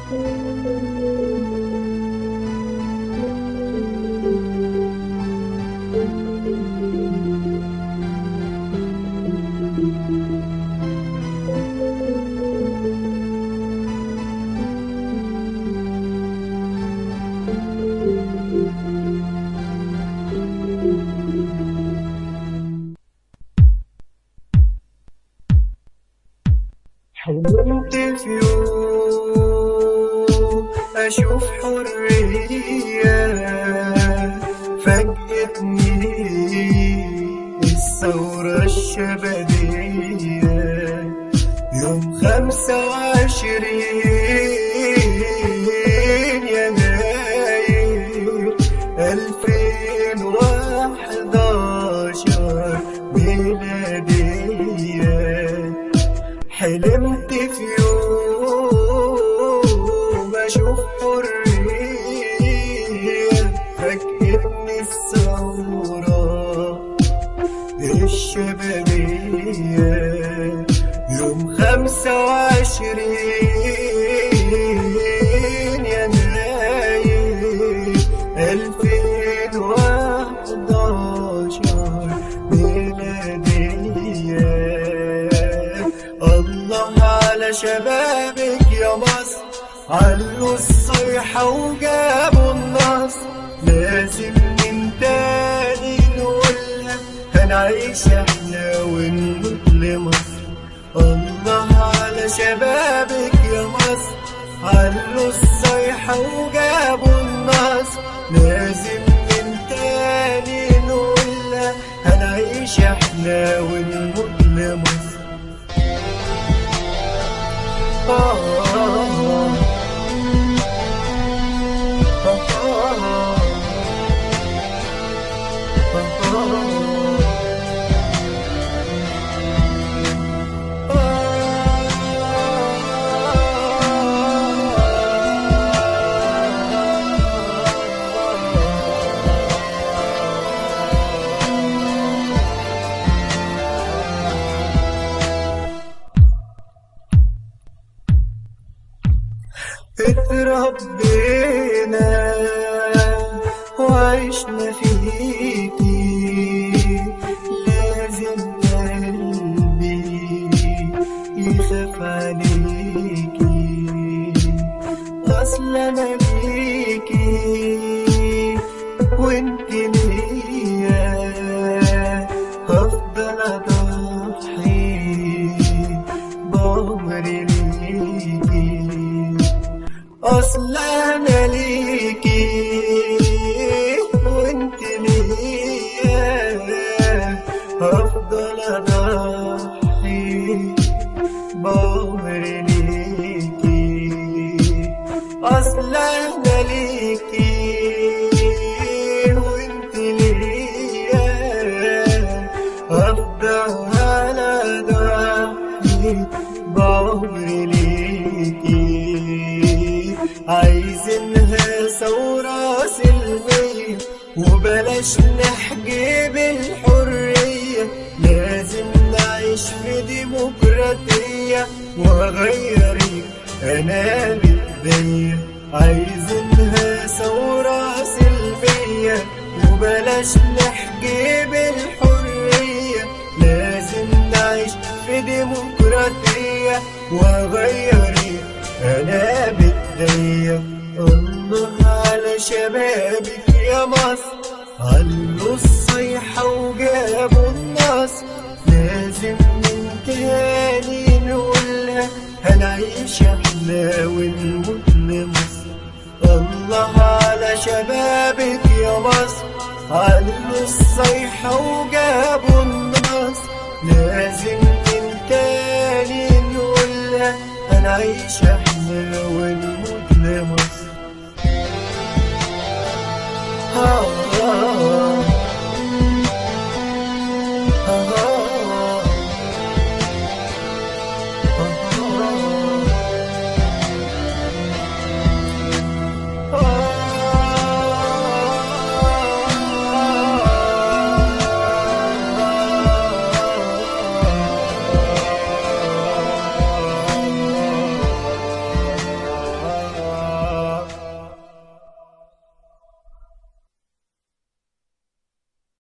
حلمت في يوم أشوف حرية فاجأتني الثورة الشبابية يوم خمسة وعشرين يناير ألفين وحداشر ميلادية حلمت في يوم أشوف حرية فاجئتني الثورة الشبابية يوم خمسة وعشرين يناير ألفين وحداشر ميلادية الله على شبابك يا مصر علوا الصيحة وجابوا النصر لازم من تاني نقولها هنعيش احنا ونموت لمصر الله على شبابك يا مصر علوا الصيحة وجابوا النصر لازم من تاني نقولها هنعيش احنا ونموت لمصر اتربينا وعشنا فيكي لازم قلبي يخاف عليكي اصل انا بيكي وانت ليا هفضل اضحي بعمري ليكي اصل انا ليكي وانت ليا هفضل اضحي بعمري ليكي اصل انا ليكي وانت ليا هفضل اضحي بعمري ليكي عايزينها ثورة سلمية وبلاش نحجب الحرية لازم نعيش في ديمقراطية وأغيرك أنا بإيديا عايزينها ثورة سلمية وبلاش نحجب الحرية لازم نعيش في ديمقراطية وأغيرك أنا بإيديا الله على شبابك يا مصر علوا الصيحة وجابوا النصر لازم من تاني نقولها هنعيش احنا ونموت لمصر الله على شبابك يا مصر علوا الصيحة وجابوا النصر لازم من تاني نقولها هنعيش احنا ونموت لمصر آه